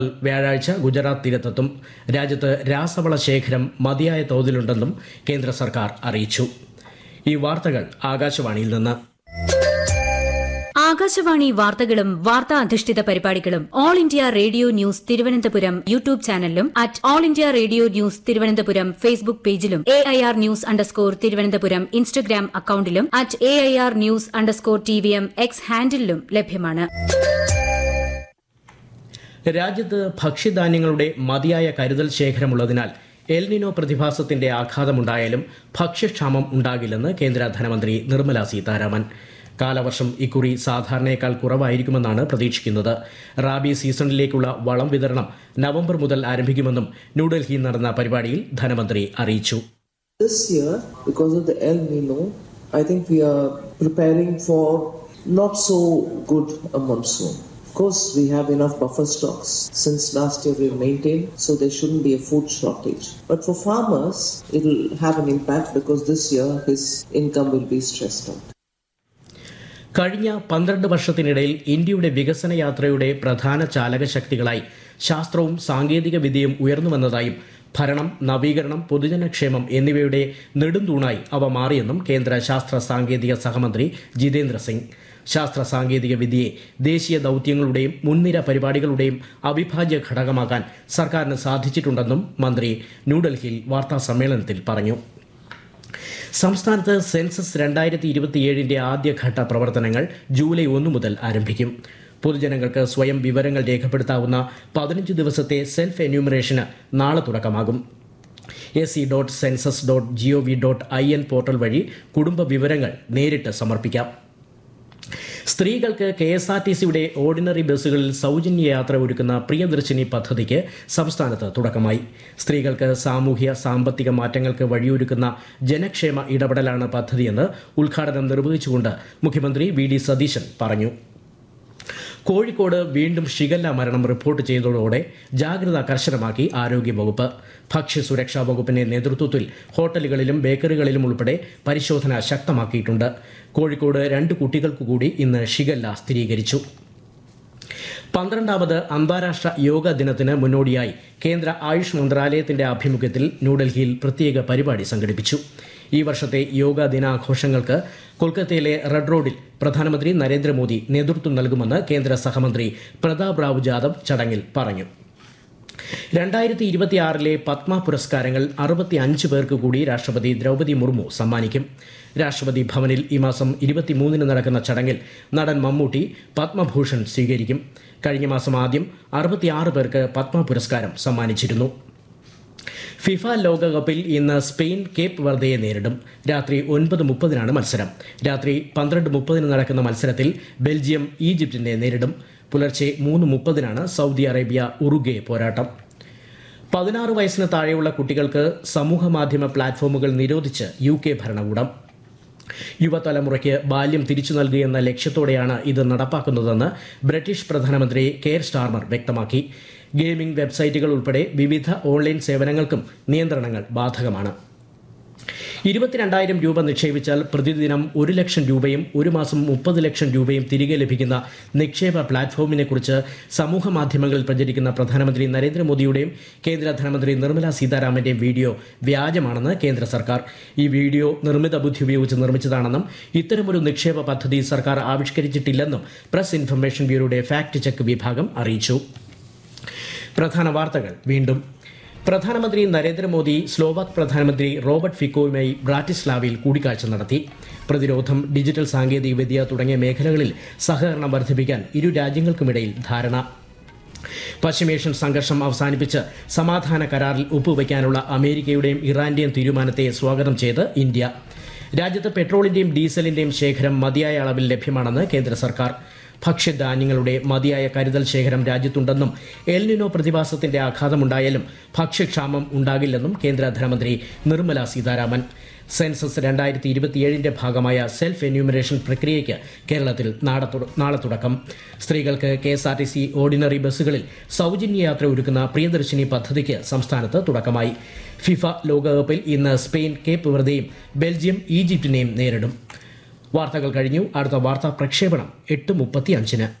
വ്യാഴാഴ്ച ഗുജറാത്ത് തീരത്തെത്തും രാജ്യത്ത് രാസവള ശേഖരം മതിയായ തോതിലുണ്ടെന്നും കേന്ദ്ര സർക്കാർ അറിയിച്ചു ഈ വാർത്തകൾ ആകാശവാണിയിൽ നിന്ന് ആകാശവാണി വാർത്തകളും വാർത്താ അധിഷ്ഠിത പരിപാടികളും all India radio news Thiruvananthapuram YouTube ചാനലിലും at all India radio news Thiruvananthapuram Facebook പേജിലും A I R news underscore Thiruvananthapuram Instagram അക്കൌണ്ടിലും at A I R news underscore T V M X ഹാൻഡിലും ലഭ്യമാണ് രാജ്യത്ത് ഭക്ഷ്യധാന്യങ്ങളുടെ മതിയായ കരുതൽ ശേഖരമുള്ളതിനാൽ എൽനിനോ പ്രതിഭാസത്തിന്റെ ആഘാതമുണ്ടായാലും ഭക്ഷ്യക്ഷാമം ഉണ്ടാകില്ലെന്ന് കേന്ദ്ര ധനമന്ത്രി നിർമ്മല സീതാരാമൻ കാലവർഷം ഇക്കുറി സാധാരണയേക്കാൾ കുറവായിരിക്കുമെന്നാണ് പ്രതീക്ഷിക്കുന്നത് റാബി സീസണിലേക്കുള്ള വളം വിതരണം നവംബർ മുതൽ ആരംഭിക്കുമെന്നും ന്യൂഡൽഹിയിൽ നടന്ന പരിപാടിയിൽ ധനമന്ത്രി അറിയിച്ചു This year, because of the El Nino, I think we are preparing for not so good a monsoon. Of course, we have enough buffer stocks. Since last year we've maintained, so there shouldn't be a food shortage. But for farmers, it'll have an impact because this year his income will be stressed out. കഴിഞ്ഞ പന്ത്രണ്ട് വർഷത്തിനിടയിൽ ഇന്ത്യയുടെ വികസന യാത്രയുടെ പ്രധാന ചാലകശക്തികളായി ശാസ്ത്രവും സാങ്കേതിക വിദ്യയും ഉയർന്നുവന്നതായും ഭരണം നവീകരണം പൊതുജനക്ഷേമം എന്നിവയുടെ നെടുന്തൂണായി അവ മാറിയെന്നും കേന്ദ്ര ശാസ്ത്ര സാങ്കേതിക സഹമന്ത്രി ജിതേന്ദ്ര സിംഗ് ശാസ്ത്ര സാങ്കേതിക വിദ്യയെ ദേശീയ ദൌത്യങ്ങളുടെയും മുൻനിര പരിപാടികളുടെയും അവിഭാജ്യ ഘടകമാക്കാൻ സർക്കാരിന് സാധിച്ചിട്ടുണ്ടെന്നും മന്ത്രി ന്യൂഡൽഹിയിൽ വാർത്താ സമ്മേളനത്തിൽ പറഞ്ഞു സംസ്ഥാനത്ത് സെൻസസ് രണ്ടായിരത്തി ഇരുപത്തിയേഴിന്റെ ആദ്യഘട്ട പ്രവർത്തനങ്ങൾ ജൂലൈ ഒന്ന് മുതൽ ആരംഭിക്കും പൊതുജനങ്ങൾക്ക് സ്വയം വിവരങ്ങൾ രേഖപ്പെടുത്താവുന്ന പതിനഞ്ച് ദിവസത്തെ സെൽഫ് എന്യൂമറേഷന് നാളെ തുടക്കമാകും S C dot census dot G O V dot I N portal വഴി കുടുംബ വിവരങ്ങൾ നേരിട്ട് സമർപ്പിക്കാം സ്ത്രീകൾക്ക് കെ എസ് ആർ ടി സിയുടെ ഓർഡിനറി ബസ്സുകളിൽ സൗജന്യ യാത്ര ഒരുക്കുന്ന പ്രിയദർശിനി പദ്ധതിക്ക് സംസ്ഥാനത്ത് തുടക്കമായി സ്ത്രീകൾക്ക് സാമൂഹ്യ സാമ്പത്തിക മാറ്റങ്ങൾക്ക് വഴിയൊരുക്കുന്ന ജനക്ഷേമ ഇടപെടലാണ് പദ്ധതിയെന്ന് ഉദ്ഘാടനം നിർവഹിച്ചുകൊണ്ട് മുഖ്യമന്ത്രി വി ഡി സതീശൻ പറഞ്ഞു കോഴിക്കോട് വീണ്ടും ഷിഗല്ല മരണം റിപ്പോർട്ട് ചെയ്തതോടെ ജാഗ്രത കർശനമാക്കി ആരോഗ്യവകുപ്പ് ഭക്ഷ്യസുരക്ഷാ വകുപ്പിന്റെ നേതൃത്വത്തിൽ ഹോട്ടലുകളിലും ബേക്കറികളിലും ഉൾപ്പെടെ പരിശോധന ശക്തമാക്കിയിട്ടുണ്ട് കോഴിക്കോട് രണ്ട് കുട്ടികൾക്കു കൂടി ഇന്ന് ഷിഗല്ല സ്ഥിരീകരിച്ചു പന്ത്രണ്ടാമത് അന്താരാഷ്ട്ര യോഗ ദിനത്തിന് മുന്നോടിയായി കേന്ദ്ര ആയുഷ് മന്ത്രാലയത്തിന്റെ ആഭിമുഖ്യത്തിൽ ന്യൂഡൽഹിയിൽ പ്രത്യേക പരിപാടി സംഘടിപ്പിച്ചു ഈ വർഷത്തെ യോഗ ദിനാഘോഷങ്ങൾക്ക് കൊൽക്കത്തയിലെ റെഡ് റോഡിൽ പ്രധാനമന്ത്രി നരേന്ദ്രമോദി നേതൃത്വം നൽകുമെന്ന് കേന്ദ്ര സഹമന്ത്രി പ്രതാപ് റാവു ജാദവ് ചടങ്ങിൽ പറഞ്ഞു രണ്ടായിരത്തി ഇരുപത്തിയാറിലെ പത്മ പുരസ്കാരങ്ങൾ അറുപത്തി അഞ്ച് പേർക്ക് കൂടി രാഷ്ട്രപതി ദ്രൗപദി മുർമു സമ്മാനിക്കും രാഷ്ട്രപതി ഭവനിൽ ഈ മാസം ഇരുപത്തിമൂന്നിന് നടക്കുന്ന ചടങ്ങിൽ നടൻ മമ്മൂട്ടി പത്മഭൂഷൺ സ്വീകരിക്കും കഴിഞ്ഞ മാസം ആദ്യം അറുപത്തിയാറ് പേർക്ക് പത്മ പുരസ്കാരം സമ്മാനിച്ചിരുന്നു ഫിഫ ലോകകപ്പിൽ ഇന്ന് സ്പെയിൻ കേപ്പ് വെർദയെ നേരിടും രാത്രി ഒൻപത് മുപ്പതിനാണ് മത്സരം രാത്രി പന്ത്രണ്ട് മുപ്പതിന് നടക്കുന്ന മത്സരത്തിൽ ബെൽജിയം ഈജിപ്തിനെ നേരിടും പുലർച്ചെ മൂന്ന് മുപ്പതിനാണ് സൗദി അറേബ്യ ഉറുഗെ പോരാട്ടം പതിനാറ് വയസ്സിന് താഴെയുള്ള കുട്ടികൾക്ക് സമൂഹ മാധ്യമ പ്ലാറ്റ്ഫോമുകൾ നിരോധിച്ച് യു കെ ഭരണകൂടം യുവതലമുറയ്ക്ക് ബാല്യം തിരിച്ചു നൽകുകയെന്ന ലക്ഷ്യത്തോടെയാണ് ഇത് നടപ്പാക്കുന്നതെന്ന് ബ്രിട്ടീഷ് പ്രധാനമന്ത്രി കെയർ സ്റ്റാർമർ വ്യക്തമാക്കി ഗെയിമിംഗ് വെബ്സൈറ്റുകൾ ഉൾപ്പെടെ വിവിധ ഓൺലൈൻ സേവനങ്ങൾക്കും നിയന്ത്രണങ്ങൾ ബാധകമാണ് ഇരുപത്തിരണ്ടായിരം രൂപ നിക്ഷേപിച്ചാൽ പ്രതിദിനം ഒരു ലക്ഷം രൂപയും ഒരു മാസം മുപ്പത് ലക്ഷം രൂപയും തിരികെ ലഭിക്കുന്ന നിക്ഷേപ പ്ലാറ്റ്ഫോമിനെ കുറിച്ച് സമൂഹ മാധ്യമങ്ങളിൽ പ്രചരിക്കുന്ന പ്രധാനമന്ത്രി നരേന്ദ്രമോദിയുടെയും കേന്ദ്ര ധനമന്ത്രി നിർമ്മല സീതാരാമന്റെയും വീഡിയോ വ്യാജമാണെന്ന് കേന്ദ്ര സർക്കാർ ഈ വീഡിയോ നിർമ്മിത ബുദ്ധി ഉപയോഗിച്ച് നിർമ്മിച്ചതാണെന്നും ഇത്തരമൊരു നിക്ഷേപ പദ്ധതി സർക്കാർ ആവിഷ്കരിച്ചിട്ടില്ലെന്നും പ്രസ് ഇൻഫർമേഷൻ ബ്യൂറോയുടെ ഫാക്ട് ചെക്ക് വിഭാഗം അറിയിച്ചു പ്രധാന വാർത്തകൾ വീണ്ടും പ്രധാനമന്ത്രി നരേന്ദ്രമോദി സ്ലോവാക് പ്രധാനമന്ത്രി റോബർട്ട് ഫിക്കോയുമായി ബ്രാറ്റിസ്ലാവയിൽ കൂടിക്കാഴ്ച നടത്തി പ്രതിരോധം ഡിജിറ്റൽ സാങ്കേതികവിദ്യ തുടങ്ങിയ മേഖലകളിൽ സഹകരണം വർദ്ധിപ്പിക്കാൻ ഇരു രാജ്യങ്ങൾക്കുമിടയിൽ ധാരണ പശ്ചിമേഷ്യൻ സംഘർഷം അവസാനിപ്പിച്ച് സമാധാന കരാറിൽ ഒപ്പുവയ്ക്കാനുള്ള അമേരിക്കയുടെയും ഇറാന്റെയും തീരുമാനത്തെ സ്വാഗതം ചെയ്ത് ഇന്ത്യ രാജ്യത്ത് പെട്രോളിന്റെയും ഡീസലിന്റെയും ശേഖരം മതിയായ അളവിൽ ലഭ്യമാണെന്ന് കേന്ദ്ര സർക്കാർ ഭക്ഷ്യധാന്യങ്ങളുടെ മതിയായ കരുതൽ ശേഖരം രാജ്യത്തുണ്ടെന്നും എൽനിനോ പ്രതിഭാസത്തിന്റെ ആഘാതമുണ്ടായാലും ഭക്ഷ്യക്ഷാമം ഉണ്ടാകില്ലെന്നും കേന്ദ്ര ധനമന്ത്രി നിർമ്മല സീതാരാമൻ സെൻസസ് രണ്ടായിരത്തി ഇരുപത്തിയേഴിന്റെ ഭാഗമായ സെൽഫ് എന്യൂമറേഷൻ പ്രക്രിയയ്ക്ക് കേരളത്തിൽ നാളെ തുട- നാളെ തുടക്കം സ്ത്രീകൾക്ക് K S R T C ordinary ബസ്സുകളിൽ സൗജന്യ യാത്ര ഒരുക്കുന്ന പ്രിയദർശിനി പദ്ധതിക്ക് സംസ്ഥാനത്ത് തുടക്കമായി ഫിഫ ലോകകപ്പിൽ ഇന്ന് സ്പെയിൻ കേപ്പ് വെറുതെയും ബെൽജിയം ഈജിപ്തിനെയും നേരിടും വാർത്തകൾ കഴിഞ്ഞു അടുത്ത വാർത്താ പ്രക്ഷേപണം എട്ട് മുപ്പത്തി അഞ്ചിന്